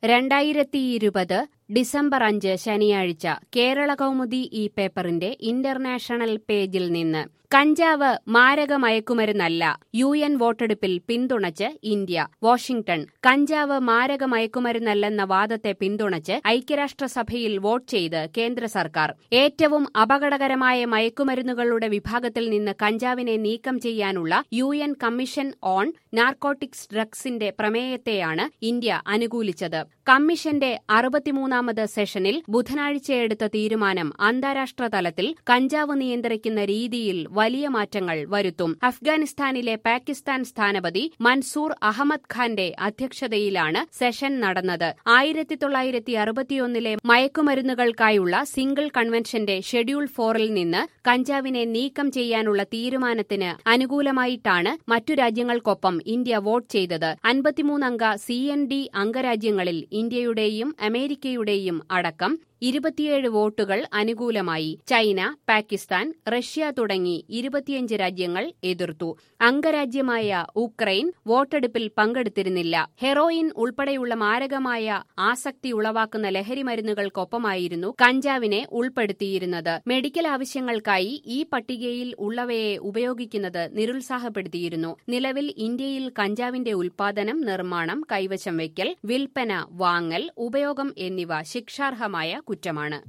രണ്ടായിരത്തിയിരുപത് ഡിസംബർ അഞ്ച് ശനിയാഴ്ച കേരള കൗമുദി ഈ പേപ്പറിന്റെ ഇന്റർനാഷണൽ പേജിൽ നിന്ന് കഞ്ചാവ് മാരക മയക്കുമരുന്നല്ല യു എൻ വോട്ടെടുപ്പിൽ പിന്തുണച്ച് ഇന്ത്യ വാഷിംഗ്ടൺ കഞ്ചാവ് മാരക മയക്കുമരുന്നല്ലെന്ന വാദത്തെ പിന്തുണച്ച് ഐക്യരാഷ്ട്രസഭയിൽ വോട്ട് ചെയ്ത് കേന്ദ്ര സർക്കാർ ഏറ്റവും അപകടകരമായ മയക്കുമരുന്നുകളുടെ വിഭാഗത്തിൽ നിന്ന് കഞ്ചാവിനെ നീക്കം ചെയ്യാനുള്ള U N commission on narcotics ഡ്രഗ്സിന്റെ പ്രമേയത്തെയാണ് ഇന്ത്യ അനുകൂലിച്ചത് കമ്മീഷന്റെ അറുപത്തിമൂന്നാമത് സെഷനിൽ ബുധനാഴ്ചയെടുത്ത തീരുമാനം അന്താരാഷ്ട്ര തലത്തിൽ കഞ്ചാവ് നിയന്ത്രിക്കുന്ന രീതിയിൽ വലിയ മാറ്റങ്ങൾ വരുത്തും അഫ്ഗാനിസ്ഥാനിലെ പാകിസ്ഥാൻ സ്ഥാനപതി മൻസൂർ അഹമ്മദ് ഖാന്റെ അധ്യക്ഷതയിലാണ് സെഷൻ നടന്നത് ആയിരത്തി തൊള്ളായിരത്തി അറുപത്തിയൊന്നിലെ മയക്കുമരുന്നുകൾക്കായുള്ള സിംഗിൾ കൺവെൻഷന്റെ ഷെഡ്യൂൾ ഫോറിൽ നിന്ന് കഞ്ചാവിനെ നീക്കം ചെയ്യാനുള്ള തീരുമാനത്തിന് അനുകൂലമായിട്ടാണ് മറ്റു രാജ്യങ്ങൾക്കൊപ്പം ഇന്ത്യ വോട്ട് ചെയ്തത് അൻപത്തിമൂന്നംഗ സി എൻ ഡി അംഗരാജ്യങ്ങളിൽ ഇന്ത്യയുടെയും അമേരിക്കയുടെയും അടക്കം ഇരുപത്തിയേഴ് വോട്ടുകൾ അനുകൂലമായി ചൈന പാകിസ്ഥാൻ റഷ്യ തുടങ്ങി ഇരുപത്തിയഞ്ച് രാജ്യങ്ങൾ എതിർത്തു അംഗരാജ്യമായ ഉക്രൈൻ വോട്ടെടുപ്പിൽ പങ്കെടുത്തിരുന്നില്ല ഹെറോയിൻ ഉൾപ്പെടെയുള്ള മാരകമായ ആസക്തി ഉളവാക്കുന്ന ലഹരി മരുന്നുകൾക്കൊപ്പമായിരുന്നു കഞ്ചാവിനെ ഉൾപ്പെടുത്തിയിരുന്നത് മെഡിക്കൽ ആവശ്യങ്ങൾക്കായി ഈ പട്ടികയിൽ ഉള്ളവയെ ഉപയോഗിക്കുന്നത് നിരുത്സാഹപ്പെടുത്തിയിരുന്നു നിലവിൽ ഇന്ത്യയിൽ കഞ്ചാവിന്റെ ഉൽപാദനം നിർമ്മാണം കൈവശം വയ്ക്കൽ വിൽപ്പന വാങ്ങൽ ഉപയോഗം എന്നിവ ശിക്ഷാർഹമായ കുറ്റമാണ്